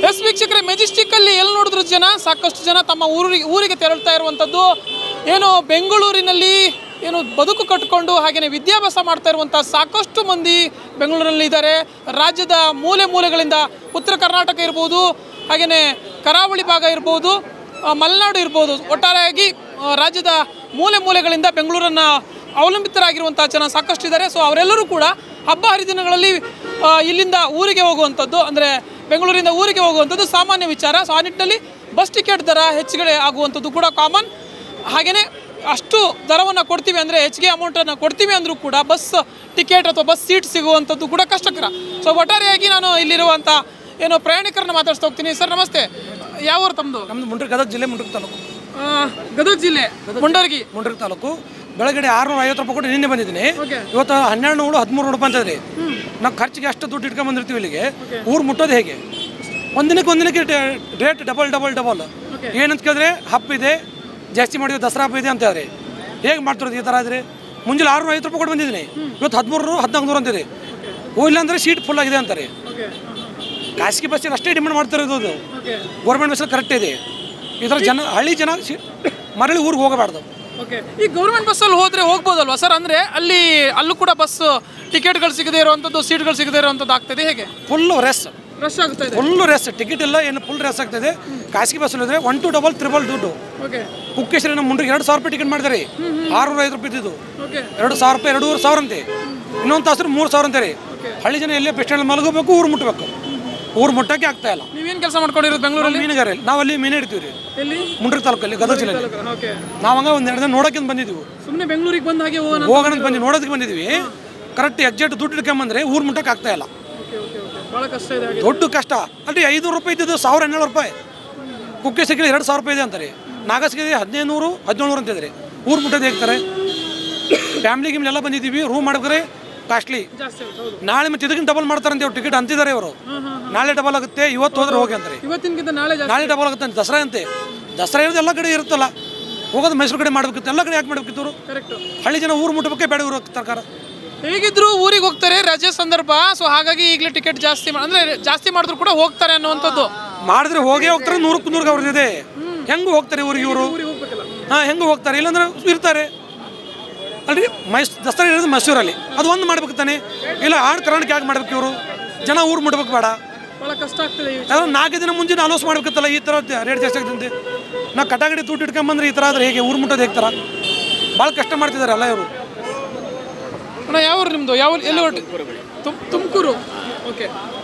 S ವೀಕ್ಷಕರೇ ಮೆಜೆಸ್ಟಿಕ್ಕಲ್ಲಿ ಎಲ್ಲಿ ನೋಡಿದ್ರು ಜನ ಸಾಕಷ್ಟು ಜನ ತಮ್ಮ ಊರಿಗೆ ಊರಿಗೆ ತೆರಳ್ತಾ ಇರುವಂಥದ್ದು ಏನು ಬೆಂಗಳೂರಿನಲ್ಲಿ ಏನು ಬದುಕು ಕಟ್ಟಿಕೊಂಡು ಹಾಗೆಯೇ ವಿದ್ಯಾಭ್ಯಾಸ ಮಾಡ್ತಾ ಇರುವಂಥ ಸಾಕಷ್ಟು ಮಂದಿ ಬೆಂಗಳೂರಿನಲ್ಲಿ ಇದ್ದಾರೆ ರಾಜ್ಯದ ಮೂಲೆ ಮೂಲೆಗಳಿಂದ ಉತ್ತರ ಕರ್ನಾಟಕ ಇರ್ಬೋದು ಹಾಗೆಯೇ ಕರಾವಳಿ ಭಾಗ ಇರ್ಬೋದು ಆ, ಮಲೆನಾಡು ಇರ್ಬೋದು ಒಟ್ಟಾರೆಯಾಗಿ ಆ, ರಾಜ್ಯದ ಮೂಲೆ ಮೂಲೆಗಳಿಂದ ಬೆಂಗಳೂರನ್ನು ಅವಲಂಬಿತರಾಗಿರುವಂಥ ಜನ ಸಾಕಷ್ಟು ಇದ್ದಾರೆ ಸೊ ಅವರೆಲ್ಲರೂ ಕೂಡ ಹಬ್ಬ ಹರಿದಿನಗಳಲ್ಲಿ ಆ, ಇಲ್ಲಿಂದ ಊರಿಗೆ ಹೋಗುವಂಥದ್ದು ಅಂದರೆ ಬೆಂಗಳೂರಿಂದ ಊರಿಗೆ ಹೋಗುವಂಥದ್ದು ಸಾಮಾನ್ಯ ವಿಚಾರ ಸೊ ಆ ನಿಟ್ಟಿನಲ್ಲಿ ಬಸ್ ಟಿಕೆಟ್ ದರ ಹೆಚ್ಚುಗಡೆ ಆಗುವಂಥದ್ದು ಕೂಡ ಕಾಮನ್ ಹಾಗೆಯೇ ಅಷ್ಟು ದರವನ್ನು ಕೊಡ್ತೀವಿ ಅಂದರೆ ಹೆಚ್ಚಿಗೆ ಅಮೌಂಟನ್ನು ಕೊಡ್ತೀವಿ ಅಂದರೂ ಕೂಡ ಬಸ್ ಟಿಕೆಟ್ ಅಥವಾ ಬಸ್ ಸೀಟ್ ಸಿಗುವಂಥದ್ದು ಕೂಡ ಕಷ್ಟಕರ ಸೊ ಒಟ್ಟಾರೆಯಾಗಿ ನಾನು ಇಲ್ಲಿರುವಂಥ ಏನು ಪ್ರಯಾಣಿಕರನ್ನ ಮಾತಾಡ್ಸ್ತಾ ಹೋಗ್ತೀನಿ ಸರ್ ನಮಸ್ತೆ ಯಾವ ಊರು ತಮ್ಮದು ನಮ್ದು ಮುಂಡ್ರಿ ಗದಗ ಜಿಲ್ಲೆ ಮುಂಡ್ರಿ ತಾಲೂಕು ಗದಗ ಜಿಲ್ಲೆ ಮುಂಡರ್ಗಿ ಮುಂಡ್ರಿ ತಾಲೂಕು ಬೆಳಗಡೆ ಆರುನೂರ ಐವತ್ತು ರೂಪಾಯಿ ಕೊಟ್ಟು ನಿನ್ನೆ ಬಂದಿದ್ದೀನಿ ಓಕೆ ಇವತ್ತು ಹನ್ನೆರಡು ನೂರು ಹದಿಮೂರು ರೂಪಾಯಿ ಅಂತದ್ರಿ ನಾವು ಖರ್ಚಿಗೆ ಅಷ್ಟು ದುಡ್ಡು ಇಟ್ಕೊಂಡ್ ಬಂದಿರ್ತೀವಿ ಇಲ್ಲಿಗೆ ಊರು ಮುಟ್ಟೋದು ಹೇಗೆ ಒಂದಿನಕ್ಕೆ ಒಂದಿನಕ್ಕೆ rate double double double Okay. ಏನಂತ ಕೇಳಿದ್ರೆ ಹಬ್ಬ ಇದೆ ಜಾಸ್ತಿ ಮಾಡಿದ್ವಿ ದಸರಾ ಹಬ್ಬ ಇದೆ ಅಂತ ಹೇಳ್ರಿ ಹೇಗೆ ಮಾಡ್ತಿರೋದು ಈ ಥರ ಆದ್ರೆ ಮುಂಜಾನೆ ಆರುನೂರ ಐವತ್ತು ರೂಪಾಯಿ ಕೊಟ್ಟು ಬಂದಿದ್ದೀನಿ ಇವತ್ತು ಹದಿಮೂರು ಹದಿನಾಲ್ಕು ನೂರು ಅಂತೀರಿ ಹೋಗಿಲ್ಲ ಅಂದರೆ ಸೀಟ್ ಫುಲ್ ಆಗಿದೆ ಅಂತಾರೆ ಓಕೆ ಖಾಸಗಿ ಬಸ್ಸಲ್ಲಿ ಅಷ್ಟೇ ಡಿಮಾಂಡ್ ಮಾಡ್ತಿರೋದು ಅದು ಓಕೆ ಗೌರ್ಮೆಂಟ್ ಬಸ್ಸಲ್ಲಿ ಕರೆಕ್ಟ್ ಇದೆ ಈ ಥರ ಜನ ಹಳ್ಳಿ ಜನ ಸಿ- ಮರಳಿ ಊರಿಗೆ ಹೋಗಬಾರ್ದು ಓಕೆ ಈ ಗೌರ್ಮೆಂಟ್ ಬಸ್ಸಲ್ಲಿ ಹೋದರೆ ಹೋಗ್ಬೋದಲ್ವಾ ಸರ್ ಅಂದರೆ ಅಲ್ಲಿ ಅಲ್ಲೂ ಕೂಡ ಬಸ್ ಟಿಕೆಟ್ಗಳು ಸಿಗದೇ ಇರುವಂಥದ್ದು ಸೀಟ್ಗಳು ಸಿಗದೇ ಇರುವಂಥದ್ದು ಆಗ್ತದೆ ಹೇಗೆ ಫುಲ್ ರೆಸ್ ರಶ್ ಆಗುತ್ತಾ ಇದೆ ಫುಲ್ ರೆಸ್ ಟಿಕೆಟ್ ಇಲ್ಲ ಏನು ಫುಲ್ ರೆಸ್ ಆಗ್ತದೆ ಖಾಸಗಿ ಬಸ್ ಇದ್ರೆ ಒನ್ ಟು ಡಬಲ್ ತ್ರಿಬಲ್ ದುಡ್ಡು ಓಕೆ ಕುಕ್ಕೇಶ್ವರಿ ನಮ್ಮ ಮುಂಡ್ರಿಗೆ ಎರಡು ಸಾವಿರ ರೂಪಾಯಿ ಟಿಕೆಟ್ ಮಾಡಿದಾರೆ ಆರುನೂರ ಐದು ರೂಪಾಯಿ ಇದ್ದಿದ್ದು ಓಕೆ ಎರಡು ಸಾವಿರ ರೂಪಾಯಿ ಎರಡೂವರೆ ಸಾವಿರ ಅಂತೆ ಇನ್ನೊಂದು ತಾಸು ಮೂರು ಸಾವಿರ ಅಂತಾರೆ ಹಳ್ಳಿ ಜನ ಎಲ್ಲೇ ಬಸ್ ಸ್ಟ್ಯಾಂಡ್ ಮಲಗಬೇಕು ಊರು ಮುಟ್ಟಬೇಕು ಊರು ಮುಟ್ಟಕ್ಕೆ ಆಗ್ತಾ ಇಲ್ಲ ನೀವೇನು ಕೆಲಸ ಮಾಡ್ಕೊಂಡಿರೋದು ಬೆಂಗಳೂರಲ್ಲಿ ಮೀನುಗಾರ ನಾವು ಅಲ್ಲಿ ಮೀನು ಹಿಡಿತೀವಿ ರೀ ಎಲ್ಲಿ ಮುಂಡ್ರಿ ತಾಲೂಕಲ್ಲಿ ಗದಗ ಜಿಲ್ಲೆಯಲ್ಲಿ ಓಕೆ ನಾವು ಹಂಗ ಒಂದು ಎರಡು ದಿನ ನೋಡೋಕೆ ಬಂದಿದ್ದೀವಿ ಸುಮ್ಮನೆ ಬೆಂಗಳೂರಿಗೆ ಬಂದ ಹಾಗೆ ಹೋಗೋಣ ಹೋಗೋಣ ಅಂತ ಬಂದು ನೋಡೋದಕ್ಕೆ ಬಂದಿದ್ದೀವಿ ಕರೆಕ್ಟ್ ಎಕ್ಸಾಕ್ಟ್ ದುಡ್ಡು ಹಿಡ್ಕೊಂಬಂದ್ರೆ ಊರು ಮುಟ್ಟಕ್ಕೆ ಆಗ್ತಾ ಇಲ್ಲ ಓಕೆ ಓಕೆ ಓಕೆ ಭಾಳ ಕಷ್ಟ ಇದೆ ಹಾಗೆ ದೊಡ್ಡ ಕಷ್ಟ ಅಲ್ರಿ ಐನೂರು ರೂಪಾಯಿ ಇದ್ದಿದ್ದು ಸಾವಿರ ಹನ್ನೆರಡು ರೂಪಾಯಿ ಕುಕ್ಕೆ ಸಿಕ್ಕಲಿ ಎರಡು ಸಾವಿರ ರೂಪಾಯಿ ಇದೆ ಅಂತಾರೆ ನಾಗಸ್ಗೆ ಹದಿನೈದು ನೂರು ಹದಿನೇಳು ನೂರು ಅಂತಿದ್ರೆ ಊರು ಮುಟ್ಟೋದು ಹೇಳ್ತಾರೆ ಫ್ಯಾಮ್ಲಿ ಗಿಮ್ಲಿ ಎಲ್ಲ ಬಂದಿದ್ದೀವಿ ರೂಮ್ ಮಾಡಿದ್ರೆ ಕಾಸ್ಟ್ಲಿ ಜಾಸ್ತಿ ಆಗುತ್ತೆ ಹೌದು ನಾಳೆ ಮತ್ತೆ ಇದಕ್ಕಿಂತ ಡಬಲ್ ಮಾಡ್ತಾರಂತೆ ಅವ್ರು ಟಿಕೆಟ್ ಅಂತಿದ್ದಾರೆ ಅವರು ನಾಳೆ ಡಬಲ್ ಆಗುತ್ತೆ ಇವತ್ತು ಹೋದ್ರೆ ಹೋಗಿ ಅಂತಾರೆ ಇವತ್ತಿನಗಿಂತ ನಾಳೆ ಜಾಸ್ತಿ ನಾಳೆ ಡಬಲ್ ಆಗುತ್ತೆ ಅಂತ ದಸರಾ ಅಂತೆ ದಸರಾ ಇರೋದು ಎಲ್ಲ ಕಡೆ ಇರುತ್ತಲ್ಲ ಹೋಗೋದು ಮೈಸೂರು ಕಡೆ ಮಾಡ್ಬೇಕಿತ್ತು ಎಲ್ಲ ಕಡೆ ಯಾಕೆ ಮಾಡ್ಬೇಕಿತ್ತು ಇವರು ಕರೆಕ್ಟು ಹಳ್ಳಿ ಜನ ಊರು ಮುಟ್ಟಬೇಕೆ ಬೇಡ ಊರು ಸರ್ಕಾರ ಹೇಗಿದ್ರು ಊರಿಗೆ ಹೋಗ್ತಾರೆ ರಜೆ ಸಂದರ್ಭ ಸೊ ಹಾಗಾಗಿ ಈಗಲೇ ಟಿಕೆಟ್ ಜಾಸ್ತಿ ಮಾ- ಅಂದ್ರೆ ಜಾಸ್ತಿ ಮಾಡಿದ್ರು ಕೂಡ ಹೋಗ್ತಾರೆ ಅನ್ನುವಂಥದ್ದು ಮಾಡಿದ್ರೆ ಹೋಗೇ ಹೋಗ್ತಾರೆ ನೂರಕ್ಕೆ ನೂರಿಗೆ ಅವ್ರದ್ದಿದೆ ಹೆಂಗೂ ಹೋಗ್ತಾರೆ ಊರಿಗೆ ಇವರು ಊರಿಗೆ ಹೋಗ್ಬೇಕಲ್ಲ ಹಾಂ ಹೆಂಗೆ ಹೋಗ್ತಾರೆ ಇಲ್ಲಾಂದ್ರೆ ಇರ್ತಾರೆ ಅಲ್ರಿ ಮೈಸ್ ದಸರಾ ಇರೋದು ಮೈಸೂರಲ್ಲಿ ಅದು ಒಂದು ಮಾಡ್ಬೇಕು ತಾನೆ ಇಲ್ಲ ಆಡ್ ಕರ್ನಾಟಕ ಯಾಕೆ ಮಾಡ್ಬೇಕು ಇವರು ಜನ ಊರು ಮುಟ್ಬೇಕು ಬೇಡ ಭಾಳ ಕಷ್ಟ ಆಗ್ತದೆ ಈ ಯಾವ್ದು ನಾಲ್ಕು ದಿನ ಮುಂಚೆ ಅಲೋಸ್ ಮಾಡ್ಬೇಕತ್ತಲ್ಲ ಈ ಥರ ರೇಟ್ ಜಾಸ್ತಿ ಆಗ್ತಂತೆ ನಾ ಕಟಾಗಡಿ ದುಡ್ಡು ಇಟ್ಕೊಂಬಂದ್ರೆ ಈ ಥರ ಆದ್ರೆ ಹೇಗೆ ಊರು ಮುಟ್ಟೋದು ಹೇಗ್ತಾರ ಭಾಳ ಕಷ್ಟ ಮಾಡ್ತಿದ್ದಾರೆ ಎಲ್ಲ ಇವರು ಅಣ್ಣ ಯಾವ ಊರು ನಿಮ್ಮದು ಯಾವ ಎಲ್ಲಿ ಹೊರಟಿ ತುಮಕೂರು ಓಕೆ